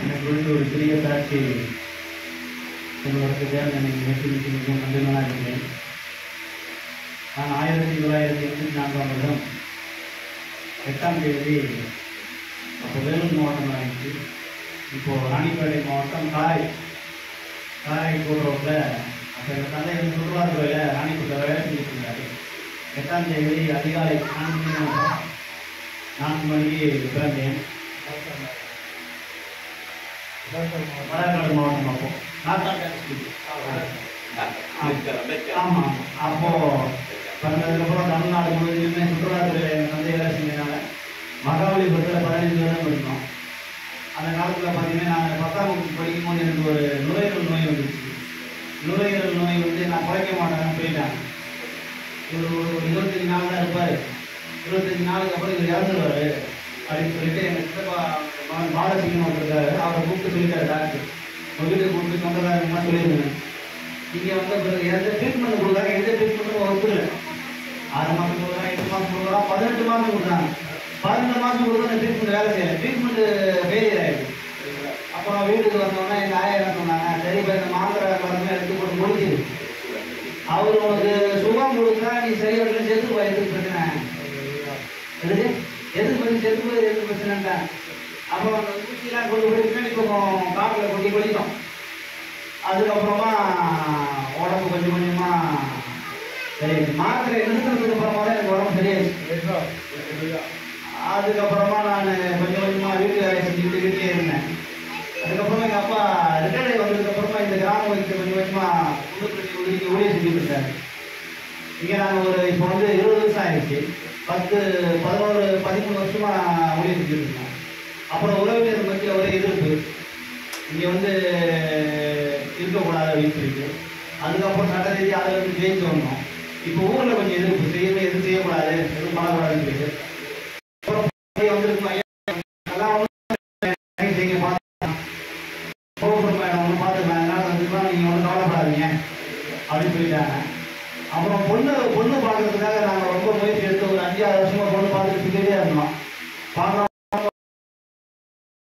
எனக்கு வந்து ஒரு சிறிய சாட்சி உங்களுக்கு தேவை எனக்கு வெற்றி மிக நன்றிகளாக இருக்கிறேன் நான் ஆயிரத்தி தொள்ளாயிரத்தி எண்பத்தி நான்காம் வருடம் எட்டாம் தேதி அப்போ வேலூர் மாவட்டம் ஆயிடுச்சு இப்போது ராணிப்பேட்டை மாவட்டம் காரை காரை கூட்டுறவுல அப்போ எங்கள் தந்தை வந்து சுற்றுலாத்துறையில் ராணிப்பேட்டை வேலை செஞ்சுட்டு இருந்தாரு எட்டாம் தேதி அதிகாலை நான்கு மணி நேரம் நான்கு மணிக்கு பிறந்தேன் மலர்காடு மாவட்டம் அப்போ நாட்டாங்க ஆமாம் அப்போ பிறந்ததுக்கப்புறம் தமிழ்நாடு முழுவதுமே சுற்றுலாத்துறையில் எங்கள் தந்தை வேலை செஞ்சதுனால மகாபலிபுரத்தில் பதினைந்து வருடம் இருந்தோம் அந்த காலத்தில் பார்த்தீங்கன்னா நான் பத்தாம் வகுப்பு படிக்கும் போது எனக்கு ஒரு நுரையீரல் நோய் வந்துச்சு நுரையீரல் நோய் வந்து நான் குறைக்க மாட்டேன்னு போயிட்டாங்க இவர் ஒரு ஒரு இருபத்தஞ்சு நாள் தான் இருப்பார் இருபத்தஞ்சு நாளுக்கு அப்புறம் இவர் இறந்துருவாரு அப்படின்னு சொல்லிட்டு எங்கள் சித்தப்பா மகன் பாலசிங்கம் வந்திருக்காரு அவரை கூப்பிட்டு சொல்லிட்டாரு டாக்டர் உங்கள் வீட்டுக்கு கூப்பிட்டு சொந்தக்காரங்கமா சொல்லியிருந்தேன் இங்கே வந்த பிறகு எந்த ட்ரீட்மெண்ட் கொடுக்குறாங்க எந்த ட்ரீட்மெண்ட்டும் ஒத்துக்கல ஆறு மாதம் கொடுக்குறாங்க எட்டு மாதம் கொடுக்குறாங்க பதினெட்டு மாதம் கொடுக்குறாங்க பதினெட்டு மாதம் கொடுத்து அந்த ட்ரீட்மெண்ட் வேலை செய்யலை ட்ரீட்மெண்ட் ஃபெயிலியர் ஆயிடுச்சு அப்புறம் வீட்டுக்கு வந்தோடனே எங்கள் ஆயா என்ன சொன்னாங்க சரி இப்போ இந்த மாத்திரை மருந்து எடுத்து போட்டு முடிக்குது அவர் உனக்கு சுகம் கொடுத்தா நீ சரியா இல்லை செத்து போய் எதுக்கு பிரச்சனை எதுக்கு எதுக்கு பிரச்சனை செத்து போய் எதுக்கு பிரச்சனைட்டா அப்புறம் அந்த ஊசியெல்லாம் கொண்டு போய் பின்னாடி பக்கம் காட்டில் கொட்டி கொளித்தோம் அதுக்கப்புறமா உடம்பு கொஞ்சம் கொஞ்சமா சரி மாத்திரை நிறுத்தினதுக்கு அப்புறமா தான் எனக்கு உடம்பு சரியாயிடுச்சு அதுக்கப்புறமா நான் கொஞ்சம் கொஞ்சமா வீட்டு வேலையை செஞ்சுட்டு வீட்டிலே இருந்தேன் அதுக்கப்புறமா எங்கள் அப்பா ரிட்டையர்ட் வந்ததுக்கப்புறமா இந்த கிராம வச்சு கொஞ்சம் கொஞ்சமா உள்ளுக்குள்ளே ஒதுக்கி ஊழியர் செஞ்சுட்டு இருந்தாரு இங்கே நாங்கள் ஒரு இப்போ வந்து இருபது வருஷம் ஆயிடுச்சு பத்து பதினோரு பதிமூணு வருஷமா ஊழியர் செஞ்சுட்டு இருக்கோம் அப்புறம் உறவினர் மத்தியில் ஒரே எதிர்ப்பு இங்கே வந்து இருக்கக்கூடாது அப்படின்னு சொல்லிட்டு அதுக்கப்புறம் சட்ட ரீதியாக அதில் வந்து ஜெயிச்சு வந்தோம் இப்போ ஊரில் கொஞ்சம் எதிர்ப்பு செய்யணும் எதுவும் செய்யக்கூடாது எதுவும் பண்ணக்கூடாதுன்னு சொல்லிட்டு அப்புறம் பையன் வந்திருக்கும் ஐயா, எல்லாம் வந்து செய்யுங்க, பார்த்துக்கலாம். கோபுரம் மேடம் ஒன்று பார்த்துக்கலாம் அதனால வந்துக்கலாம் நீங்கள் ஒன்றும் கவலைப்படாதீங்க அப்படின்னு சொல்லிட்டாங்க அப்புறம் பொண்ணு பொண்ணு பார்க்கறதுக்காக நாங்கள் ரொம்ப முயற்சி எடுத்து ஒரு அஞ்சு ஆறு வருஷமா பொண்ணு பார்த்துட்டு சுற்றிட்டே இருந்தோம் பார்க்கலாம்